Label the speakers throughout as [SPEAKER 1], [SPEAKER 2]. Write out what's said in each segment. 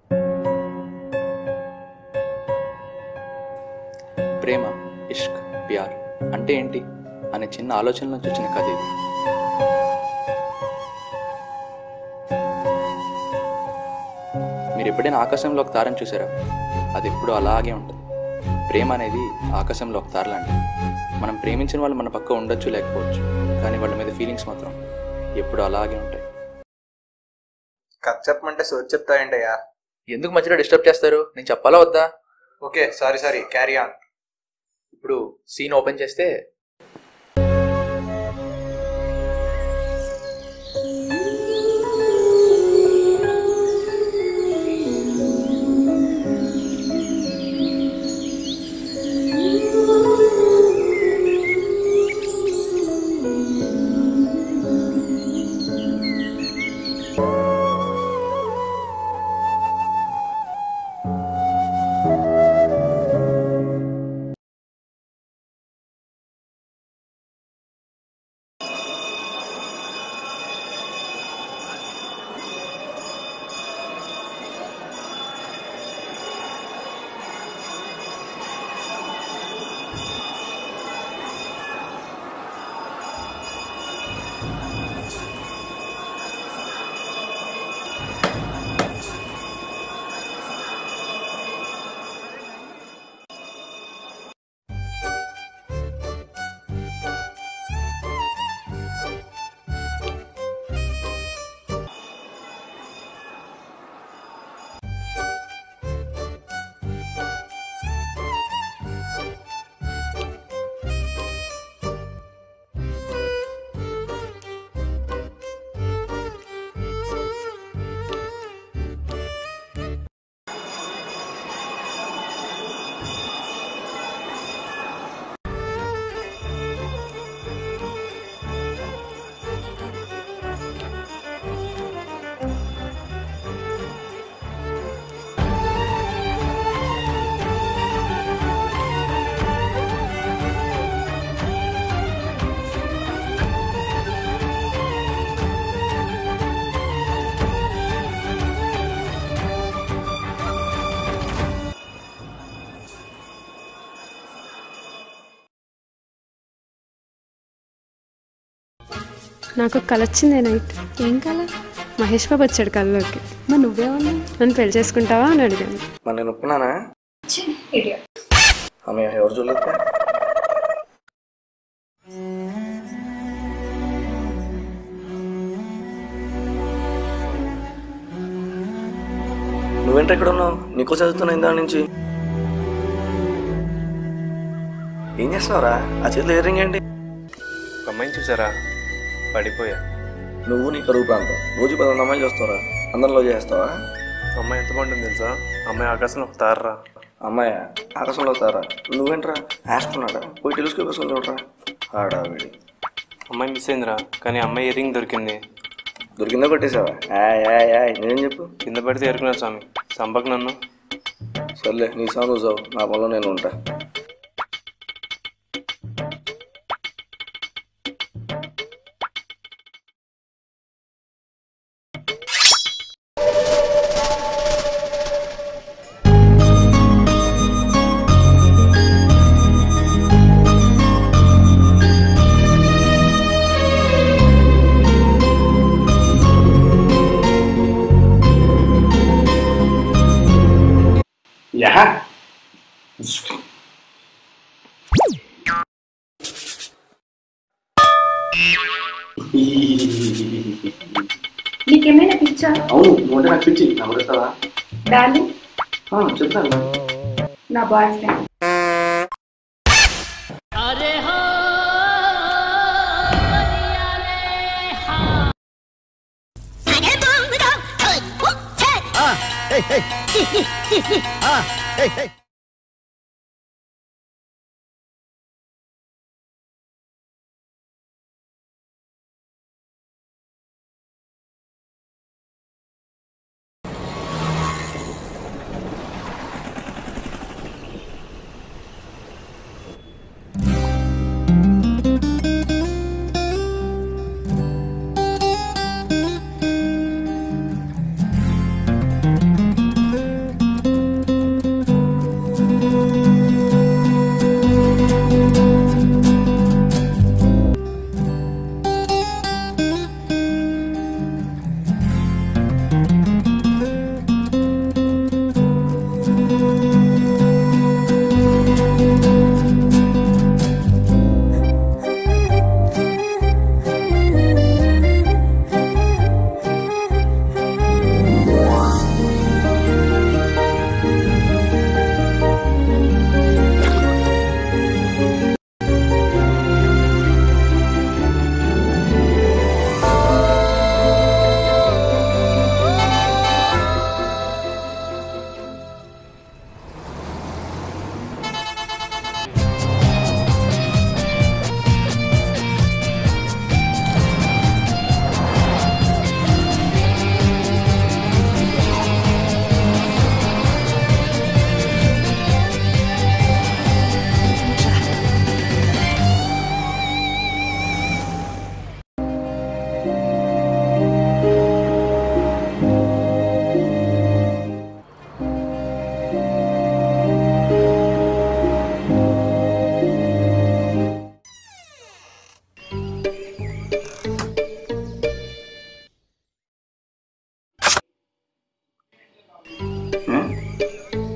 [SPEAKER 1] ప్రేమ ఇష్క్ ప్యార్ అంటే ఏంటి అనే చిన్న ఆలోచన నుంచి వచ్చిన కథ ఇది మీరు ఎప్పుడైనా ఆకాశంలో ఒక తారని చూసారా అది ఎప్పుడూ అలాగే ఉంటుంది ప్రేమ అనేది ఆకాశంలో ఒక తార లాంటిది మనం ప్రేమించిన వాళ్ళు మన పక్క ఉండొచ్చు లేకపోవచ్చు కానీ వాళ్ళ మీద ఫీలింగ్స్ మాత్రం ఎప్పుడూ అలాగే ఉంటాయి
[SPEAKER 2] కథ చెప్పమంటే సోచి చెప్తావేంటయ్యా
[SPEAKER 1] ఎందుకు మధ్యలో డిస్టర్బ్ చేస్తారు నేను చెప్పాలా వద్దా
[SPEAKER 2] okay sorry sorry carry on
[SPEAKER 1] ఇప్పుడు సీన్ ఓపెన్ చేస్తే
[SPEAKER 3] నాకు కల వచ్చింది నైట్
[SPEAKER 4] ఏం కల
[SPEAKER 3] మహేష్ బాబు వచ్చాడు కల్లోకి
[SPEAKER 4] మరి నువ్వేమన్నా
[SPEAKER 3] నన్ను పెళ్లి చేసుకుంటావా అని అడిగాను
[SPEAKER 2] మరి నేను ఒప్పుకున్నానా
[SPEAKER 4] ఇడియట్
[SPEAKER 2] ఆమె ఎవరు చూడలేదు నువ్వేంటి ఎక్కడ ఉన్నావు నీకో చదువుతున్నా ఇందా నుంచి ఏం చేస్తున్నావురా ఆ చేతిలో ఇయర్ రింగ్ ఏంటి
[SPEAKER 5] ఒక అమ్మాయిని చూసారా పడిపోయా
[SPEAKER 2] నువ్వు నీ కరువు ప్రాంతం రోజు పదకొండు అమ్మాయిలు చూస్తావరా అందరిలో చేస్తావా
[SPEAKER 5] అమ్మాయి ఎంత బాగుంటుంది తెలుసా అమ్మాయి ఆకాశంలో ఒక తారరా
[SPEAKER 2] అమ్మాయి ఆకాశంలో తారా నువ్వేంట్రా ఆస్తున్నాడా పోయి టెలిస్కోప్ వేసుకొని చూడరా ఆడా వీడి
[SPEAKER 5] అమ్మాయి మిస్ అయిందిరా కానీ అమ్మాయి ఇయర్ రింగ్ దొరికింది
[SPEAKER 2] దొరికిందా కొట్టేసావా ఆయ్ ఆయ్ ఆయ్ నేనేం చెప్పు
[SPEAKER 5] కింద పడితే ఎరుకున్నాడు స్వామి సంపక్ నన్ను
[SPEAKER 2] సర్లే నీ సాంగ్ చూసావు నా పనిలో నేను ఉంటా యా
[SPEAKER 4] నీకేమైనా పిచ్చా
[SPEAKER 2] అవును నువ్వు నాకు పిచ్చి నా కొడతావా
[SPEAKER 4] డార్లింగ్
[SPEAKER 2] చెప్తాను
[SPEAKER 4] నా బాయ్ ఫ్రెండ్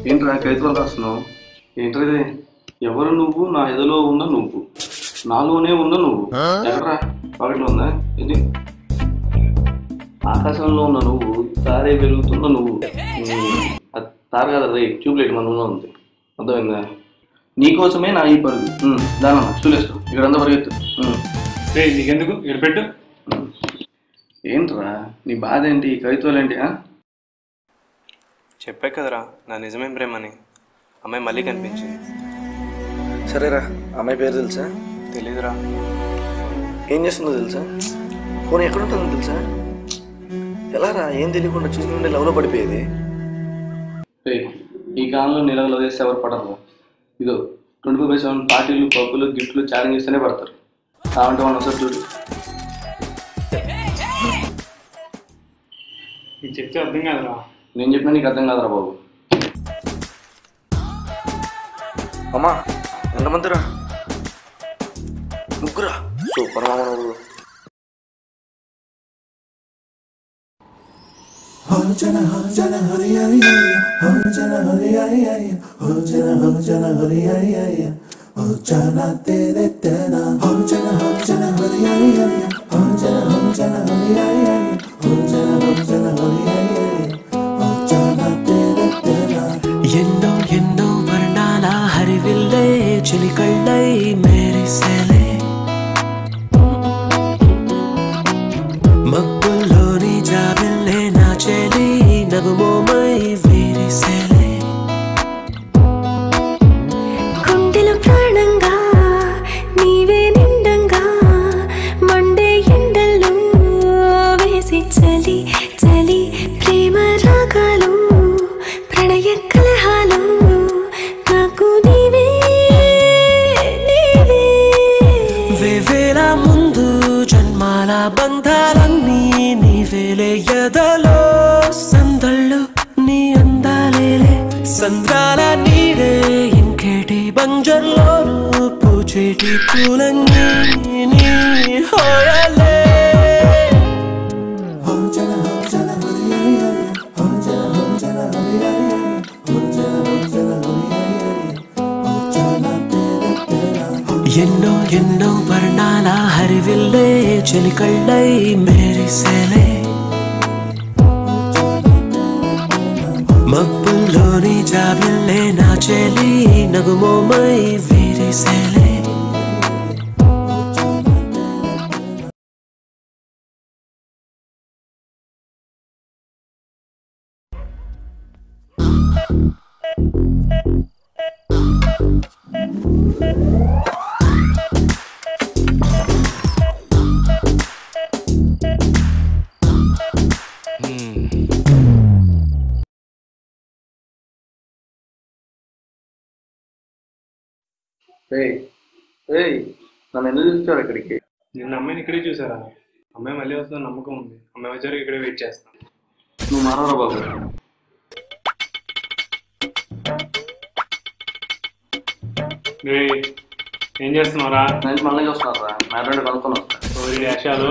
[SPEAKER 2] ఏంట్రా కవిత్వం రాస్తున్నావు ఏంట్రది ఎవరు నువ్వు నా ఎదలో ఉన్న నువ్వు నాలోనే ఉన్న నువ్వు ఎక్కడ్రా పాకెట్లో ఉందా ఇది ఆకాశంలో ఉన్న నువ్వు తారే వెలుగుతున్న నువ్వు ఉమ్, అది తార కదా రే ట్యూబ్లైట్ మనలో ఉంది అర్థమైందా నీకోసమే నా ఈ పరుగు ఉమ్, దానమ్మా చూలేసుకో ఇక్కడంతా పరిగెత్తు ఉమ్,
[SPEAKER 5] రే నీకెందుకు ఇక్కడ పెట్టు
[SPEAKER 2] ఉమ్. ఏంట్రా నీ బాధ ఏంటి ఈ కవిత్వాలు ఏంటి ఆ?
[SPEAKER 5] చెప్పే కదరా నా నిజమేం ప్రేమని అమ్మాయి మళ్ళీ కనిపించింది
[SPEAKER 2] సరేరా అమ్మాయి పేరు తెలుసా
[SPEAKER 5] తెలీదురా
[SPEAKER 2] ఏం చేస్తుందో తెలుసా పోనీ ఎక్కడ ఉంటుందో తెలుసా ఎలా రా ఏం తెలియకుండా చూసి నుండి లవ్లో పడిపోయేది ఈ కాలంలో నీళ్ళ లవ్ చేస్తే ఎవరు పడరు ఇదో ట్వంటీ ఫోర్ బై సెవెన్ పార్టీలు పప్పులు గిఫ్ట్లు చాటింగ్ చేస్తేనే పడతారు కావంటే వాళ్ళు ఒకసారి చూడు
[SPEAKER 5] నీకు చెప్తే అర్థం కాదురా
[SPEAKER 2] నేను చెప్పినా నీకు అర్థం కాదురా బాబు అమ్మా ఎంతమందిరా ముగ్గురా సూపర్ మామ నువ్వు
[SPEAKER 6] ఎన్నో ఎన్నో వర్ణాల హరివిల్లే చిలికళ్ళై మేరిసేలే మబ్బుల్లోని జాబిల్లే నా చెలి నగుమోమై వీరిసేలే
[SPEAKER 7] గుండెలో ప్రాణంగా నీవే నిండంగా మండే ఎండల్లో వేసి చలి చలి ప్రేమ రాగాలు ప్రణయ కలహాలు నాకు నీవే నీవే
[SPEAKER 6] వేవేల ముందు జన్మాల బంధాలన్నీ నీవేలే ఎదలో సందళ్ళు నీ అందాలేలే సంద్రాల నీడే ఇంకేటి బంజర్లోను పూచేటి పూలంగి నీ హోయలే ఎన్నో ఎన్నో వర్ణాల హరివిల్లే చెలికళ్ళై మేరిసేలే మబ్బుల్లోని జాబిల్లే నా చెలి నగుమోమై వీరిసేలే
[SPEAKER 2] ఏయ్ ఏయ్ నన్ను ఎందుకు చూస్తారు ఇక్కడికి
[SPEAKER 5] నిన్న అమ్మాయిని ఇక్కడే చూసారా అమ్మాయి మళ్ళీ వస్తుందని నమ్మకం ఉంది అమ్మాయి వచ్చారు ఇక్కడే వెయిట్ చేస్తాను
[SPEAKER 2] నువ్వు మారవరా బాబు
[SPEAKER 5] రే ఏం చేస్తున్నావురా
[SPEAKER 2] నేను మళ్ళీ చూస్తున్నారా మ్యాటర్ కనుక్కొని వస్తా
[SPEAKER 5] ఓరి వేషాలు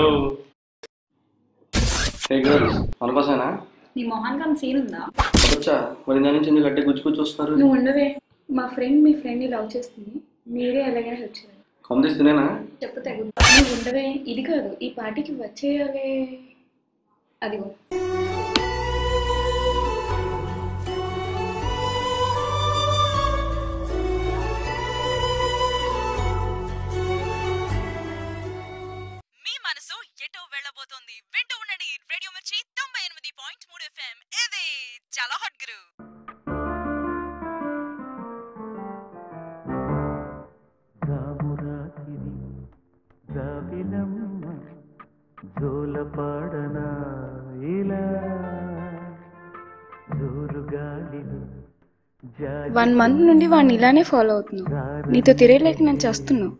[SPEAKER 2] ఏ గర్ల్స్ మనకోసమేనా
[SPEAKER 4] నీ మొహానికి అంత సీన్ ఉందా
[SPEAKER 2] వచ్చా మరి దాని నుంచి ఎందుకు గట్టి గుచ్చి గుచ్చి వస్తున్నారు
[SPEAKER 4] నువ్వు ఉండవే మా ఫ్రెండ్ మీ ఫ్రెండ్ని లవ్ చేస్తుంది మీరే ఎలాగైనా హెల్ప్ చేయాలి
[SPEAKER 2] కందిస్తేనేనా
[SPEAKER 4] చెప్పు తగు నువ్వు ఉండవే ఇది కాదు ఈ పార్టీకి వచ్చేయాలి అదిగో
[SPEAKER 8] మీ మనసు ఎటో వెళ్ళబోతోంది వింటూ ఉండండి రేడియో మిర్చి తొంభై ఎనిమిది పాయింట్ మూడు ఎఫ్ఎం ఇది చాలా హాట్ గురు
[SPEAKER 6] జోలపాడనా ఇలా జోరుగాలిలో
[SPEAKER 9] వన్ మంత్ నుండి వాడిని ఇలానే ఫాలో అవుతున్నావు నీతో తిరగలేక నేను చేస్తున్నావు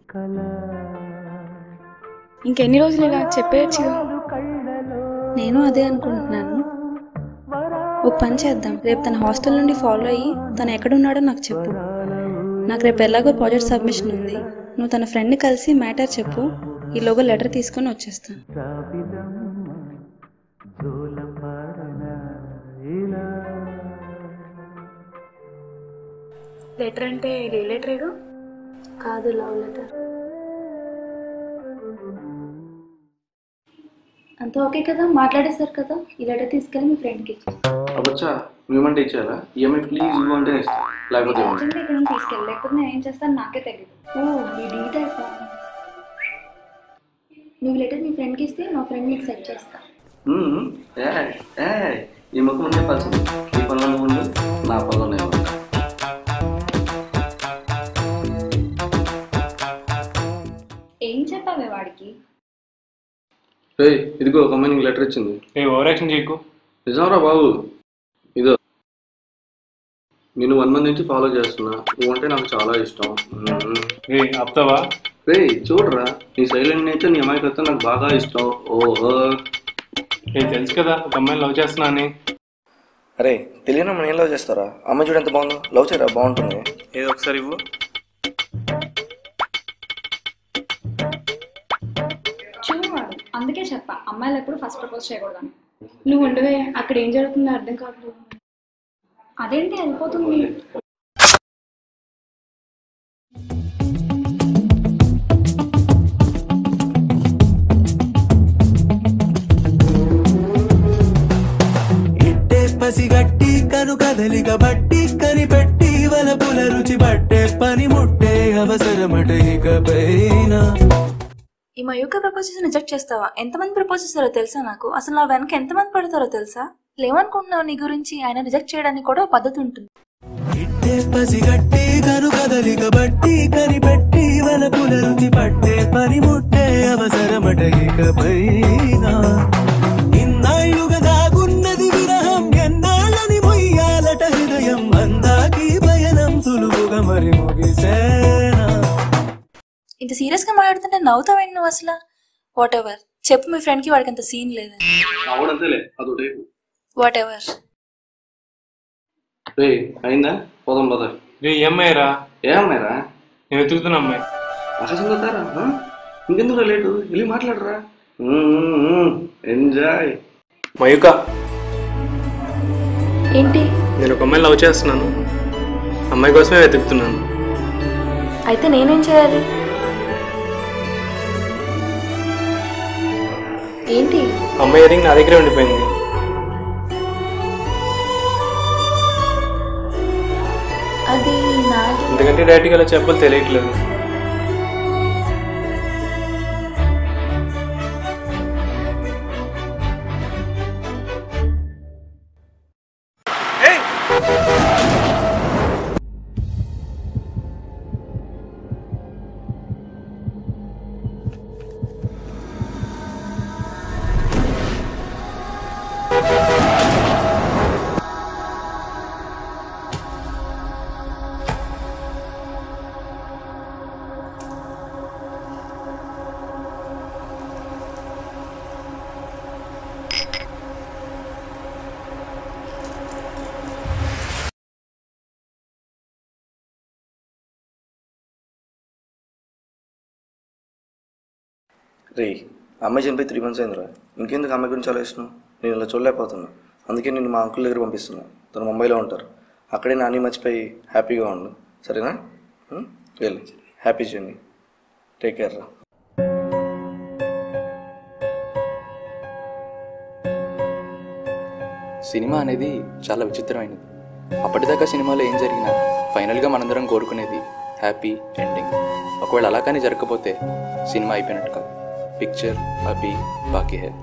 [SPEAKER 9] ఇంకెన్ని రోజులు ఇలా చెప్పేయచ్చుగా నేను అదే అనుకుంటున్నాను ఓ పని చేద్దాం రేపు తన హాస్టల్ నుండి ఫాలో అయ్యి తను ఎక్కడున్నాడో నాకు చెప్పు నాకు రేపు ఎలాగో ప్రాజెక్ట్ సబ్మిషన్ ఉంది నువ్వు తన ఫ్రెండ్ని కలిసి మ్యాటర్ చెప్పు ఈలోగా లెటర్ తీసుకొని వచ్చేస్తాను
[SPEAKER 4] లెటర్ అంటే లే లెటరేగా
[SPEAKER 9] కాదు లవ్ లెటర్
[SPEAKER 4] అంతా ఓకే కదా మాట్లాడేశారు కదా ఈ లెటర్ తీసుకెళ్ళి మీ ఫ్రెండ్కి
[SPEAKER 2] అబ్బచ్చా మేమంటే ఇచ్చేయాలా ఈఎంఐ ప్లీజ్ ఇవ్వంటే ఇస్తా లేకపోతే ఇవ్వండి.
[SPEAKER 4] అర్జెంట్ ఇక్కడ నుంచి తీసుకెళ్ళి లేకపోతే నేను ఏం చేస్తాను నాకే తెలియదు ఓ ఈ డీ టైప్ నువ్వు లెటర్ మీ ఫ్రెండ్కి ఇస్తే మా ఫ్రెండ్ నీకు సెట్ చేస్తా
[SPEAKER 2] మ్మ్. ఏయ్, ఏయ్, ఈ ముఖం ఉంటే పచ్చది ఈ పనులు నువ్వు ఉండు నా పనులు నేను ఉంటా.
[SPEAKER 4] ఏం చెప్పావే వాడికి
[SPEAKER 2] ఏయ్ ఇదిగో ఒక అమ్మాయి నీకు లెటర్ ఇచ్చింది
[SPEAKER 5] ఏ ఓవర్ యాక్షన్ చేయకు
[SPEAKER 2] నిజంరా బాబు ఇదో నేను వన్ మంత్ నుంచి ఫాలో చేస్తున్నా నువ్వంటే నాకు చాలా ఇష్టం మ్మ్.
[SPEAKER 5] ఏ ఆపుతావా
[SPEAKER 2] రేయ్ చూడరా నీ సైలెంట్ నేచర్ నీ అమాయకత్వం నాకు బాగా ఇష్టం ఓహో
[SPEAKER 5] ఏ తెలుసు కదా ఒక అమ్మాయిని లవ్ చేస్తున్నా అని
[SPEAKER 2] అరే తెలియని మనం ఏం లవ్ చేస్తారా అమ్మాయి చూడు ఎంత బాగుందో లవ్ చేయరా బాగుంటుంది
[SPEAKER 5] ఏదో ఒకసారి ఇవ్వు
[SPEAKER 4] చూడవాడు అందుకే చెప్పా అమ్మాయిలు ఎప్పుడు ఫస్ట్ ప్రపోజ్ చేయకూడదని నువ్వు ఉండవే అక్కడ ఏం జరుగుతుందో అర్థం కావట్లేదు అదేంటి వెళ్ళిపోతుంది
[SPEAKER 6] ఇట్టే పసిగట్టి కను కదలిక బట్టి కనిపెట్టి వలపుల రుచి పట్టే పని ముట్టే అవసరమట ఇకపైన
[SPEAKER 9] ఈ మయూక ప్రపోజెస్ రిజెక్ట్ చేస్తావా ఎంతమంది ప్రపోజ్ చేస్తారో తెలుసా నాకు అసలు నా వెనక ఎంతమంది పడతారో తెలుసా లేవనుకుంటున్నావు నీ గురించి ఆయన రిజెక్ట్ చేయడానికి కూడా ఒక పద్ధతి ఉంటుంది
[SPEAKER 6] ఇట్టే పసిగట్టి కను కదలిక బట్టి కనిపెట్టి వలపుల రుచి పట్టే పని ముట్టే అవసరమట ఇకపైన ఇన్నాళ్ళుగా దాగున్నది విరహం ఎన్నాళ్ళని మొయ్యాలట హృదయం అందాకి పయనం సులువుగా మరి ముగిసేనా
[SPEAKER 9] ఇంత సీరియస్ గా మాట్లాడుతుంటే నవ్వుతావేంటి నువ్వు అసలు వాట్ ఎవర్ చెప్పు మీ ఫ్రెండ్ కి వాడికి అంత సీన్ లేదు
[SPEAKER 2] ఆవిడంతేలే అదో టైపు
[SPEAKER 9] వాట్ ఎవర్
[SPEAKER 2] రే అయిందా పోదాం పద
[SPEAKER 5] రే ఈ అమ్మాయి రా
[SPEAKER 2] ఏ అమ్మాయిరా
[SPEAKER 5] నేను వెతుకుతున్న అమ్మాయి
[SPEAKER 2] ఆకాశం కొత్తారా ఇంకెందుకు లేటు వెళ్ళి మాట్లాడరా ఎంజాయ్
[SPEAKER 5] మయూక
[SPEAKER 9] ఏంటి
[SPEAKER 5] నేను ఒక అమ్మాయిని లవ్ చేస్తున్నాను అమ్మాయి కోసమే వెతుకుతున్నాను
[SPEAKER 9] అయితే నేనేం చేయాలి ఏంటి
[SPEAKER 5] అమ్మాయి ఇయరింగ్ నా దగ్గరే ఉండిపోయింది
[SPEAKER 9] అది నాది
[SPEAKER 5] ఎందుకంటే డైరెక్ట్గా అలా చెప్పాలి తెలియట్లేదు
[SPEAKER 2] రే అమ్మాయి చనిపోయి త్రీ మంత్స్ అయిందిరా ఇంకెందుకు అమ్మాయి గురించి ఆలోచిస్తున్నావు నేను ఇలా చూడలేకపోతున్నా అందుకే నేను మా అంకుల్ దగ్గర పంపిస్తున్నా తను ముంబైలో ఉంటారు అక్కడే నాని మర్చిపోయి హ్యాపీగా ఉండు సరేనా ఉం? వెళ్ళు హ్యాపీ జర్నీ టేక్ కేర్ రా
[SPEAKER 1] సినిమా అనేది చాలా విచిత్రమైనది అప్పటిదాకా సినిమాలో ఏం జరిగినా ఫైనల్గా మనందరం కోరుకునేది హ్యాపీ ఎండింగ్ ఒకవేళ అలా కానీ జరగకపోతే సినిమా అయిపోయినట్టు కాదు పిక్చర్ అభి బాకీ హే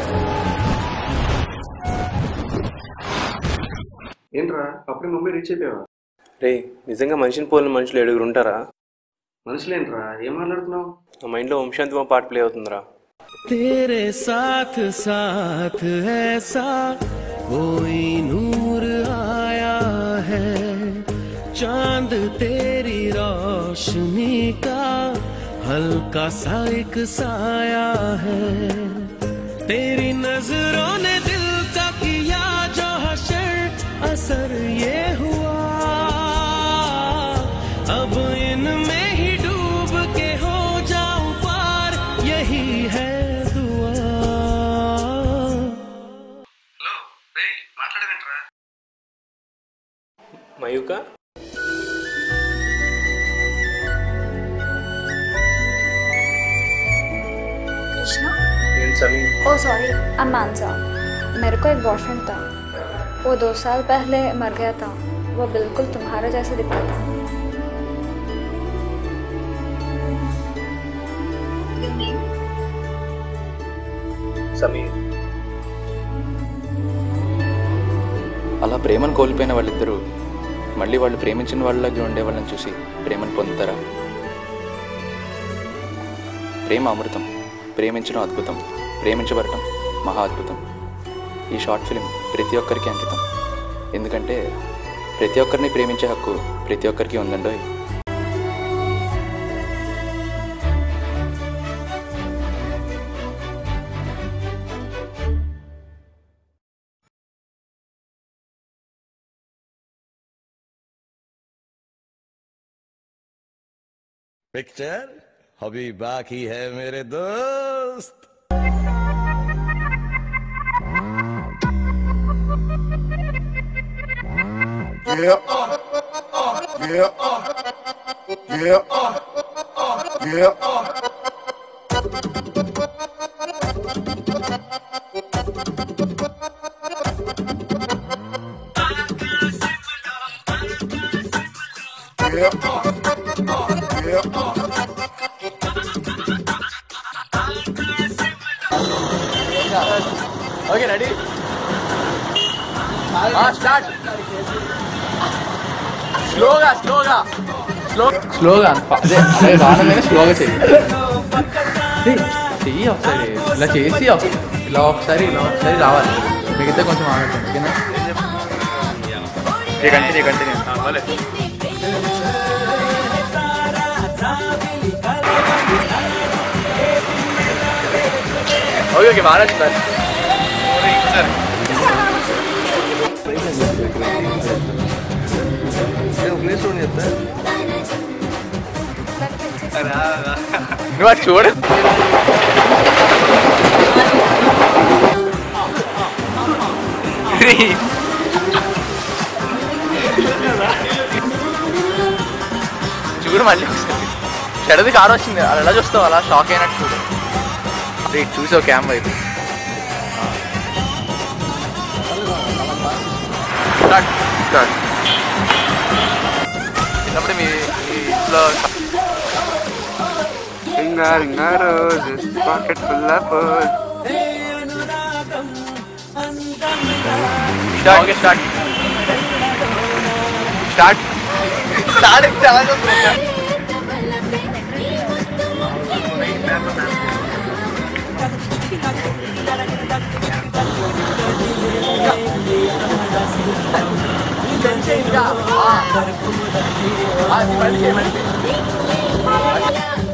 [SPEAKER 2] ఏంట్రా అప్పుడే ముంబై రీచ్ అయిపోయావా
[SPEAKER 5] రే నిజంగా మనిషిని పోలిన మనుషులు ఏడుగురు ఉంటారా
[SPEAKER 2] మనుషులేంట్రా ఏం మాట్లాడుతున్నావు
[SPEAKER 5] నా మైండ్లో వంశాంతిమ పాట ప్లే అవుతుందిరా
[SPEAKER 6] तेरे साथ साथ ऐसा कोई नूर आया है चांद तेरी रोशनी का हल्का सा एक साया है तेरी नजरों ने दिल का किया जो हशर असर ये हुआ अब इनमें ही डूब के हो जाऊं पार यही है दुआ
[SPEAKER 2] హలో రే మాట్లాడవేంట్రా
[SPEAKER 5] మయూక
[SPEAKER 4] कृष्णा
[SPEAKER 2] నేను సమీ
[SPEAKER 4] ओ सॉरी आई मानसा मेरे को एक बॉयफ्रेंड था वो दो साल पहले मर गया था वो बिल्कुल तुम्हारे जैसे दिखता था
[SPEAKER 2] సమీర్
[SPEAKER 1] అలా ప్రేమను కోల్పోయిన వాళ్ళిద్దరూ మళ్ళీ వాళ్ళు ప్రేమించిన వాళ్ళలాగే ఉండే వాళ్ళని చూసి ప్రేమను పొందుతారా ప్రేమ అమృతం ప్రేమించడం అద్భుతం ప్రేమించబడటం మహా అద్భుతం ఈ షార్ట్ ఫిలిం ప్రతి ఒక్కరికి అంకితం ఎందుకంటే ప్రతి ఒక్కరిని ప్రేమించే హక్కు ప్రతి ఒక్కరికి ఉందండోయ్
[SPEAKER 6] पिक्चर अभी बाकी है मेरे दोस्त
[SPEAKER 1] ఓకే రెడీ స్టార్ట్ స్లోగా స్లోగా స్లో స్లోగా అదే అదే రానగానే స్లోగా చెయ్యి ఏయ్, చెయ్యి ఒకసారి ఇలా చేసి ఒక- ఇలా ఒకసారి ఇలా ఒకసారి రావాలి మిగతా కొంచెం ఆగండి ఓకేనా కంటిన్యూ కంటిన్యూ ఓకే ఓకే బాగా సార్
[SPEAKER 2] ప్లేస్ చూడండి చెప్తా
[SPEAKER 1] నువ్వు అది చూడు చూడు మళ్ళీ ఒకసారి చెడది కారు వచ్చింది అలా ఎలా చూస్తావు అలా షాక్ అయినట్టు చూడు రే చూసావు క్యామ్ వైపు స్టార్ట్ స్టార్ట్ చిన్నప్పుడు మీ మీ ఇంట్లో
[SPEAKER 5] ring a ring a roses pocket full of
[SPEAKER 1] start okay start start start చాలా మళ్ళీ మళ్ళీ